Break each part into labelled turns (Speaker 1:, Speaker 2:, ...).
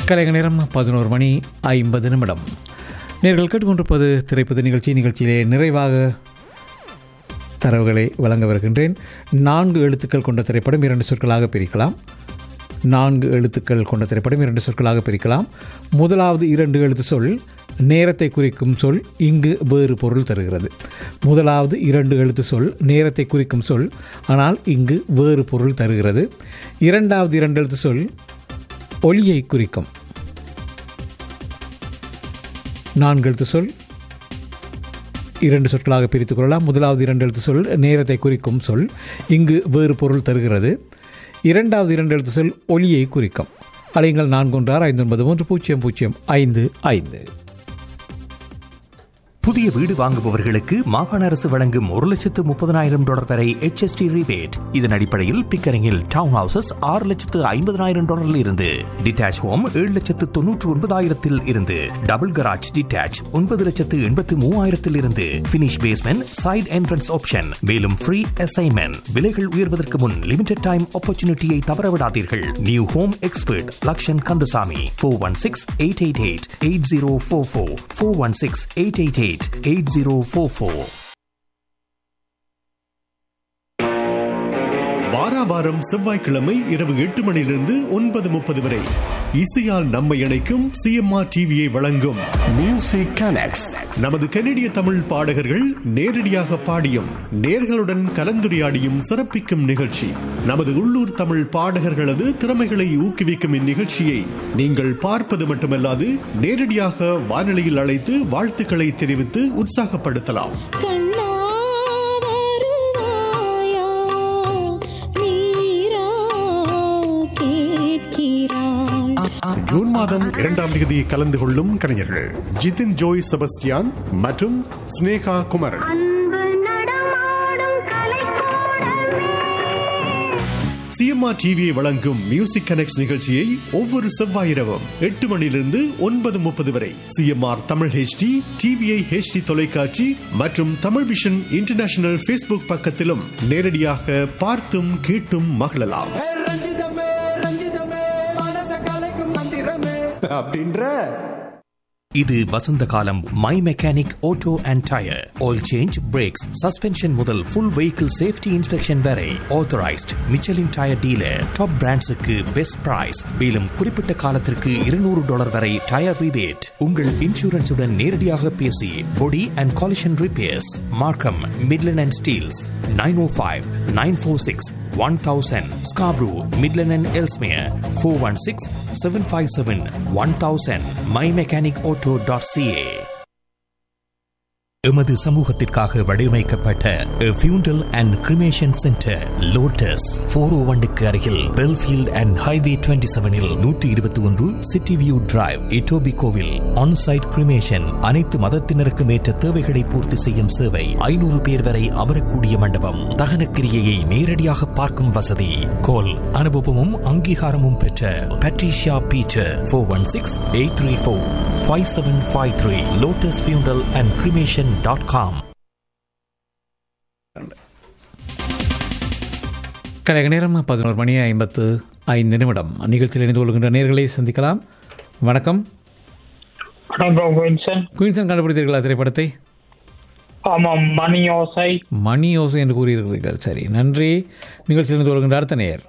Speaker 1: கலைக நேரம் பதினோரு மணி ஐம்பது நிமிடம் நேர்கள் கேட்டுக்கொண்டிருப்பது திரைப்பட நிகழ்ச்சி நிகழ்ச்சியிலே நிறைவாக தரவுகளை வழங்க வருகின்றேன் நான்கு எழுத்துக்கள் கொண்ட திரைப்படம் இரண்டு சொற்களாக பிரிக்கலாம் நான்கு எழுத்துக்கள் கொண்ட திரைப்படம் இரண்டு சொற்களாக பிரிக்கலாம் முதலாவது இரண்டு எழுத்து சொல் நேரத்தை குறிக்கும் சொல் இங்கு வேறு பொருள் தருகிறது முதலாவது இரண்டு எழுத்து சொல் நேரத்தை குறிக்கும் சொல் ஆனால் இங்கு வேறு பொருள் தருகிறது இரண்டாவது இரண்டு எழுத்து சொல் ஒளியை குறிக்கும் நான்கு எழுத்து சொல் இரண்டு சொற்களாக பிரித்துக் கொள்ளலாம் முதலாவது இரண்டு எழுத்து சொல் நேரத்தை குறிக்கும் சொல் இங்கு வேறு பொருள் தருகிறது இரண்டாவது இரண்டு எழுத்து சொல் ஒளியை குறிக்கும் அலைங்கள் நான்கு ஒன்று ஆறு ஐந்து ஒன்பது மூன்று பூஜ்ஜியம் பூஜ்ஜியம் ஐந்து ஐந்து
Speaker 2: புதிய வீடு வாங்குபவர்களுக்கு மாகாண அரசு வழங்கும் ஒரு லட்சத்து முப்பதனாயிரம் டாலர் வரை HST rebate இதன் அடிப்படையில் பிக்கரிங்கில் டவுன் ஹவுசஸ் ஆறு லட்சத்து ஐம்பதனாயிரம் டாலரில் இருந்து டிட்டாச் ஹோம் ஏழு லட்சத்து தொன்னூற்று ஒன்பதாயிரத்தில் இருந்து டபுள் கராஜ் டிட்டாச் ஒன்பது லட்சத்து எண்பத்து மூவாயிரத்தில் இருந்து finish basement side entrance option மேலும் ஃப்ரீ அசைன்மெண்ட் விலைகள் உயர்வதற்கு முன் லிமிடெட் டைம் ஆப்பர்ச்சுனிட்டியை தவறவிடாதீர்கள் new home expert Lakshan Kandasamy four one six eight eight eight eight zero four four four one six eight eight eight eight zero four four
Speaker 3: வாராவாரம் செவ்வாய்க்கிழமை இரவு எட்டு மணியிலிருந்து ஒன்பது முப்பது வரை இசையால் நம்மை இணைக்கும் சிஎம்ஆர் டிவியை வழங்கும்
Speaker 4: Music Connects.
Speaker 3: நமது கனடிய தமிழ் பாடகர்கள் நேரடியாக பாடியும் நேர்களுடன் கலந்துரையாடியும் சிறப்பிக்கும் நிகழ்ச்சி நமது உள்ளூர் தமிழ் பாடகர்களது திறமைகளை ஊக்குவிக்கும் இந்நிகழ்ச்சியை நீங்கள் பார்ப்பது மட்டுமல்லாது நேரடியாக வானொலியில் அழைத்து வாழ்த்துக்களை தெரிவித்து உற்சாகப்படுத்தலாம்
Speaker 5: கண்ணா வருவாயா நீரா கேட்கிறாய்
Speaker 3: ஜூன் மாதம் இரண்டாம் தேதி கலந்து கொள்ளும் கலைஞர்கள் ஜிதின் ஜோய் செபஸ்டியான் மற்றும் ஸ்னேகா குமரன்
Speaker 5: அன்பு நடமாடும் கலைக்கூடமே
Speaker 3: சிஎம்ஆர் டிவியை வழங்கும் மியூசிக் கனெக்ட் நிகழ்ச்சியை ஒவ்வொரு செவ்வாய் இரவும் எட்டு மணியிலிருந்து ஒன்பது முப்பது வரை CMR Tamil HD TVI HD தொலைக்காட்சி மற்றும் தமிழ் விஷன் இன்டர்நேஷனல் ஃபேஸ்புக் பக்கத்திலும் நேரடியாக பார்த்தும் கேட்டும் மகிழலாம்
Speaker 6: ஏ ரஞ்சிதமே ரஞ்சிதமே மனச கலைக்கும் மந்திரமே அப்படின்ற
Speaker 2: இது வசந்த காலம் my mechanic auto and tyre oil change brakes suspension முதல் ஃபுல் வெஹிக்கிள் சேஃப்டி இன்ஸ்பெக்ஷன் வரை authorised Michelin tyre dealer top பிராண்ட்ஸுக்கு பெஸ்ட் பிரைஸ் மேலும் குறிப்பிட்ட காலத்திற்கு இருநூறு டாலர் வரை டயர் ரிபேட் உங்கள் இன்சூரன்ஸுடன் நேரடியாக பேசி body and collision repairs Markham Midland and Steeles nine o five nine four six one thousand Scarborough Midland and Ellesmere four one six seven five seven one thousand my mechanic auto dot CA எமது சமூகத்திற்காக வடிவமைக்கப்பட்ட funeral and cremation centre lotus four o ஒன்னுக்கு அருகில் Belfield and highway twenty செவனில் நூற்றி இருபத்தி ஒன்று city view drive இட்டோபி கோவில் ஆன்சைட் கிரிமேஷன் அனைத்து மதத்தினருக்கும் ஏற்ற தேவைகளை பூர்த்தி செய்யும் சேவை ஐநூறு பேர் வரை அமரக்கூடிய மண்டபம் தகனக்கிரியையை நேரடியாக பார்க்கும் வசதி கோல் அனுபவமும் அங்கீகாரமும் பெற்ற Patricia Peter four one six eight three four five seven five three Lotus funeral and cremation dot com
Speaker 1: கலைக நேரம் பதினோரு மணி ஐம்பத்து ஐந்து நிமிடம் நிகழ்ச்சியில் இணைந்து கொள்கின்ற நேர்களை சந்திக்கலாம் வணக்கம்
Speaker 7: வணக்கம் வின்சன்
Speaker 1: குயின்சன் கண்டுபிடித்தீர்களா திரைப்படத்தை
Speaker 7: ஆமாம் மணி ஓசை
Speaker 1: மணி யோசை என்று கூறியிருக்கிறீர்கள் சரி நன்றி நிகழ்ச்சியில் இருந்து கொள்கின்ற அடுத்த நேயர்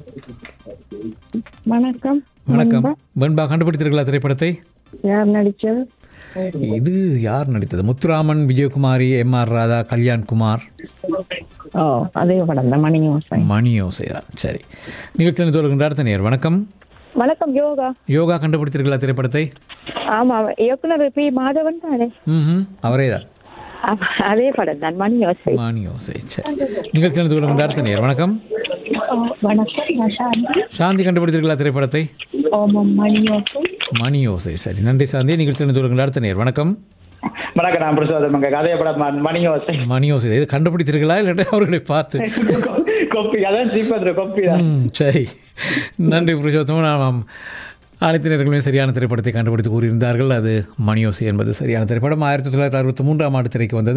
Speaker 8: வணக்கம்
Speaker 1: வணக்கம் வெண்பா கண்டுபிடித்தீர்களா திரைப்படத்தை
Speaker 8: யார் நடிச்சது
Speaker 1: இது யார் நடித்தது முத்துராமன் விஜயகுமாரி எம் ஆர் ராதா கல்யாண் குமார்
Speaker 8: ஓ அதே படம் தான் மணி ஓசை
Speaker 1: மணி யோசை தான் சரி நிகழ்ச்சியில் இருந்து கொள்கின்ற அடுத்த நேயர் வணக்கம்
Speaker 8: வணக்கம் யோகா
Speaker 1: யோகா கண்டுபிடித்தீர்களா திரைப்படத்தை
Speaker 8: ஆமா இயக்குனர் பி மாதவன் தானே
Speaker 1: ம் அவரே தான்
Speaker 8: ஆமா, அதே படம் தான் மணி ஓசை
Speaker 1: மணி யோசை சரி நிகழ்ச்சியில் இருந்து கொள்கின்ற அடுத்த நேயர் வணக்கம்
Speaker 8: ஓ, வணக்கம் நான் சாந்தி
Speaker 1: சாந்தி கண்டுபிடித்தீர்களா திரைப்படத்தை
Speaker 8: ஓமம் மணி ஓசை
Speaker 1: மணி யோசை சரி நன்றி சாந்தி நிகழ்ச்சியில் இருந்து கொள்கின்ற அடுத்த நேயர் வணக்கம்
Speaker 7: வணக்கம் நான் பிரசாதம் அங்க கதைய படம் ம- மணி ஓசை
Speaker 1: மணி யோசை இது கண்டுபிடித்தீர்களா இல்லாட்டி அவர்களை பார்த்து
Speaker 7: கொப்பி அதான் சீப்பத்துல கொப்பி தான்
Speaker 1: ம், சரி நன்றி புருஷோத்தமன் நாம் அனைத்து நேர்களுமே சரியான திரைப்படத்தை கண்டுபிடித்து கூறியிருந்தார்கள் அது மணியோசி என்பது சரியான திரைப்படம் ஆயிரத்தி தொள்ளாயிரத்தி அறுபத்தி மூன்றாம் ஆண்டு திரைக்கு வந்தது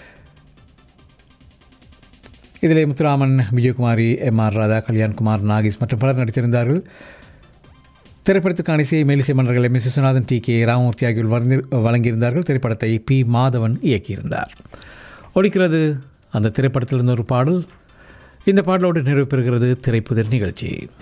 Speaker 1: இதிலே முத்துராமன் விஜயகுமாரி எம் ஆர் ராதா கல்யாண்குமார் நாகேஷ் மற்றும் பலர் நடித்திருந்தார்கள் திரைப்படத்துக்கான இசையை மேலிசை மன்றங்கள் M S Viswanathan T K Ramamoorthy ஆகியோர் வழங்கி- வழங்கியிருந்தார்கள் திரைப்படத்தை பி மாதவன் இயக்கியிருந்தார் ஒழிக்கிறது அந்த திரைப்படத்திலிருந்து ஒரு பாடல் இந்த பாடலோடு நிறைவு பெறுகிறது திரைப்புதிர் நிகழ்ச்சி